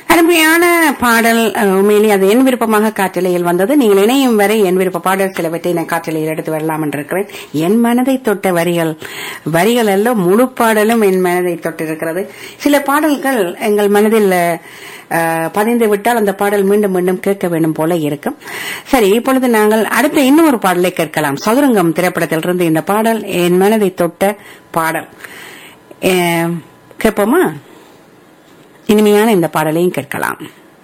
அருமையான பாடல் அஹ், உண்மையிலேயே அது என் விருப்பமாக காற்றலையில் வந்தது நீங்கள் இணையும் வரை என் விருப்ப பாடல் சிலவற்றை நான் காற்றலையில் எடுத்து வரலாம் என்று இருக்கிறேன் என் மனதை தொட்ட வரிகள் வரிகள் அல்ல முழு பாடலும் என் மனதை தொட்டிருக்கிறது சில பாடல்கள் எங்கள் மனதில் அஹ், பதிந்து விட்டால் அந்த பாடல் மீண்டும் மீண்டும் கேட்க வேண்டும் போல இருக்கும் சரி இப்பொழுது நாங்கள் அடுத்த இன்னொரு பாடலை கேட்கலாம் சதுரங்கம் திரைப்படத்திலிருந்து இந்த பாடல் என் மனதை தொட்ட பாடல் அஹ், கேட்போமா இனிமையான இந்த பாடலையும் கேட்கலாம்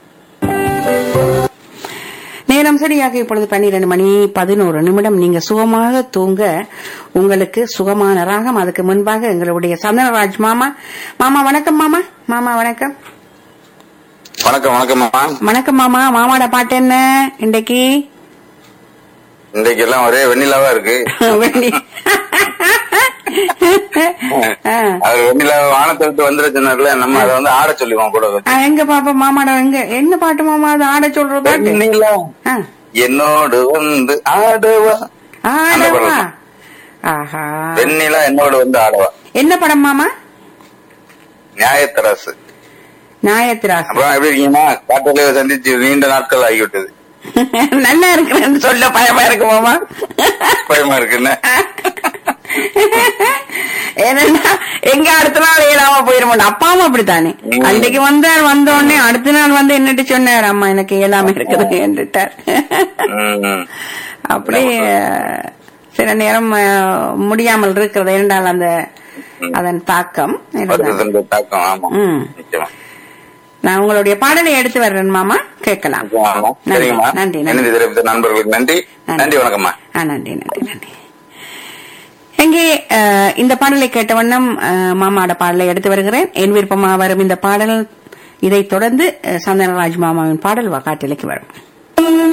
நேரம் சரியாக இப்பொழுது பன்னிரண்டு மணி பதினோரு நிமிடம் நீங்க சுகமாக தூங்க உங்களுக்கு சுகமான ராகம் அதுக்கு முன்பாக எங்களுடைய சந்தனராஜ் மாமா மாமா வணக்கம் மாமா மாமா வணக்கம் வணக்கம் வணக்கம்மா வணக்கம் மாமா மாமாட பாட்டு என்ன இன்றைக்கு இன்றைக்கு எல்லாம் ஒரே வெண்ணிலாவா இருக்கு வெள்ளி. ஆ. அவர் வெண்ணிலா வானத்தை விட்டு வந்துட சொன்னார்ல நம்ம அதை வந்து ஆட சொல்லுவோம் கூட ஆ, எங்க பாப்பா மாமாட எங்க என்ன பாட்டு மாமா அது ஆட சொல்ற பாட்டு வெண்ணிலா ஆ. என்னோடு வந்து ஆடவா அந்த ஆடவா பாடல். ஆஹா வெண்ணிலா என்னோடு வந்து ஆடவா என்ன படம் மாமா நியாயத்தராசு நாயத்ராஸ் அப்புறம் எப்படி இருக்கீங்கன்னா காட்டிலே சந்திச்சு நீண்ட நாட்கள் ஆகிவிட்டது நல்லா இருக்கிறேன்னு சொல்ல பயமா இருக்கு மாமா பயமா இருக்குன்னு ஏன்னா எங்க அடுத்த நாள் ஏழாம போயிருமோம் அப்பாவும் அப்படித்தானே ம். அன்றைக்கு வந்தார் வந்த உடனே அடுத்த நாள் வந்து என்னட்டு சொன்னார் அம்மா எனக்கு ஏழாம இருக்குது என்றுட்டார் ம். அப்படி அஹ், சில நேரம் அஹ், முடியாமல் இருக்கிறது என்றால் அந்த அதன் தாக்கம் இருந்தால். வருத்தத்தின் தாக்கம் ஆமா ம். நிச்சயமா நான் உங்களுடைய பாடலை எடுத்து வர்றேன் மாமா கேட்கலாம் ஆமா. நன்றி சரிங்கம்மா நன்றி நன்றி நன்றி தெரிவித்த நண்பர்களுக்கு நன்றி நன்றி வணக்கம்மா ஆ நன்றி நன்றி நன்றி எங்கே அஹ், இந்த பாடலை கேட்ட வண்ணம் அஹ், மாமாட பாடலை எடுத்து வருகிறேன் என் விருப்பமா வரும் இந்த பாடல் இதைத் தொடர்ந்து அஹ், சந்தனராஜ் மாமாவின் பாடல் காட்டிலைக்கு வரும்